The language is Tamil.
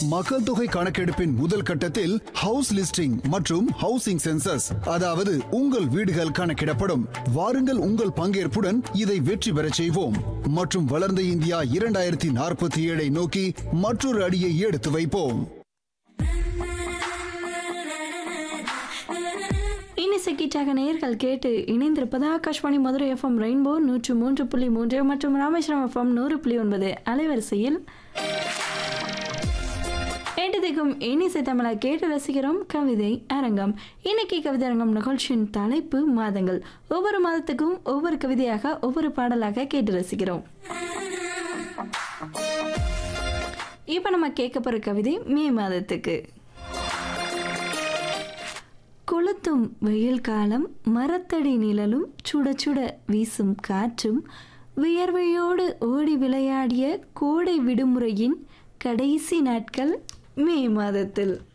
மக்கள் தொகை கணக்கெடுப்பின் முதல் கட்டத்தில் ஹவுஸ் லிஸ்டிங் மற்றும் ஹவுசிங் சென்சஸ் அதாவது உங்கள் வீடுகள் கணக்கிடப்படும் வாருங்கள் உங்கள் பங்கேற்புடன் இதை வெற்றி பெறச் செய்வோம் மற்றும் வளர்ந்த இந்தியா இரண்டாயிரத்தி நாற்பத்தி ஏழை நோக்கி மற்றொரு அடியை எடுத்து வைப்போம் இன்னிசைக்கிட்டாக நேயர்கள் கேட்டு இணைந்திருப்பது ஆகாஷ்வாணி மதுரை எஃப்எம் ரெயின்போ நூற்று மூன்று புள்ளி மூன்று மற்றும் ராமேஸ்வரம் எஃப்எம் நூறு புள்ளி ஒன்பது அலைவரிசையில் ஏட்டதிக்கும் இன்னிசை தமிழா கேட்டு ரசிக்கிறோம் கவிதை அரங்கம் இன்னைக்கு கவிதை அரங்கம் நிகழ்ச்சியின் தலைப்பு மாதங்கள் ஒவ்வொரு மாதத்துக்கும் ஒவ்வொரு கவிதையாக ஒவ்வொரு பாடலாக கேட்டு ரசிக்கிறோம் இப்போ நம்ம கேட்க போகிற கவிதை மே மாதத்துக்கு கொளுத்தும் வெயில் காலம் மரத்தடி நிழலும் சுட சுட வீசும் காற்றும் வியர்வையோடு ஓடி விளையாடிய கோடை விடுமுறையின் கடைசி நாட்கள் மே மாதத்தில்